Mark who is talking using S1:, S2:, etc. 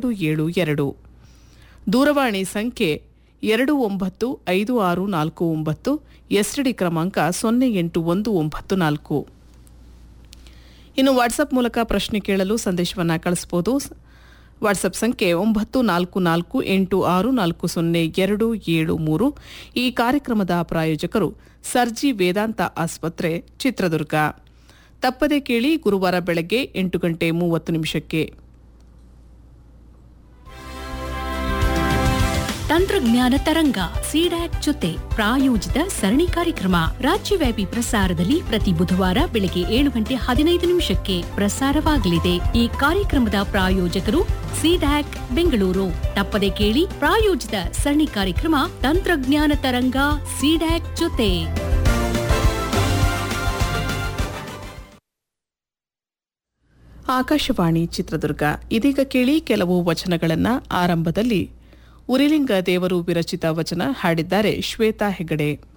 S1: ಎರಡು ಏಳು ಎರಡು ದೂರವಾಣಿ ಸಂಖ್ಯೆ ಎರಡು ಒಂಬತ್ತು ಐದು ಆರು ನಾಲ್ಕು ಒಂಬತ್ತು ಎಸ್ಟಿಡಿ ಕ್ರಮಾಂಕ ಸೊನ್ನೆ ಎಂಟು ಒಂದು ಒಂಬತ್ತು ನಾಲ್ಕು ಇನ್ನು ವಾಟ್ಸಪ್ ಮೂಲಕ ಪ್ರಶ್ನೆ ಕೇಳಲು ಸಂದೇಶವನ್ನು ಕಳಿಸಬಹುದು ವಾಟ್ಸಪ್ ಸಂಖ್ಯೆ ಒಂಬತ್ತು ನಾಲ್ಕು ನಾಲ್ಕು ಎಂಟು ಆರು ನಾಲ್ಕು ಸೊನ್ನೆ ಎರಡು ಏಳು ಮೂರು ಈ ಕಾರ್ಯಕ್ರಮದ ಪ್ರಾಯೋಜಕರು ಸರ್ಜಿ ವೇದಾಂತ ಆಸ್ಪತ್ರೆ ಚಿತ್ರದುರ್ಗ ತಪ್ಪದೆ ಕೇಳಿ ಗುರುವಾರ ಬೆಳಗ್ಗೆ ಎಂಟು ಗಂಟೆ ಮೂವತ್ತು ನಿಮಿಷಕ್ಕೆ
S2: ತಂತ್ರಜ್ಞಾನ ತರಂಗ ಸಿಡ್ಯಾಕ್ ಜೊತೆ ಪ್ರಾಯೋಜಿತ ಸರಣಿ ಕಾರ್ಯಕ್ರಮ ರಾಜ್ಯವ್ಯಾಪಿ ಪ್ರಸಾರದಲ್ಲಿ ಪ್ರತಿ ಬುಧವಾರ ಬೆಳಗ್ಗೆ ಏಳು ಗಂಟೆ ಹದಿನೈದು ನಿಮಿಷಕ್ಕೆ ಪ್ರಸಾರವಾಗಲಿದೆ ಈ ಕಾರ್ಯಕ್ರಮದ ಪ್ರಾಯೋಜಕರು ಸಿಡ್ಯಾಕ್ ಬೆಂಗಳೂರು ತಪ್ಪದೆ ಕೇಳಿ ಪ್ರಾಯೋಜಿತ ಸರಣಿ ಕಾರ್ಯಕ್ರಮ ತಂತ್ರಜ್ಞಾನ ತರಂಗ ಸಿಡ್ಯಾಕ್ ಜೊತೆ
S1: ಆಕಾಶವಾಣಿ ಚಿತ್ರದುರ್ಗ ಇದೀಗ ಕೇಳಿ ಕೆಲವು ವಚನಗಳನ್ನ ಆರಂಭದಲ್ಲಿ ಉರಿಲಿಂಗ ದೇವರು ವಿರಚಿತ ವಚನ ಹಾಡಿದ್ದಾರೆ ಶ್ವೇತಾ ಹೆಗಡೆ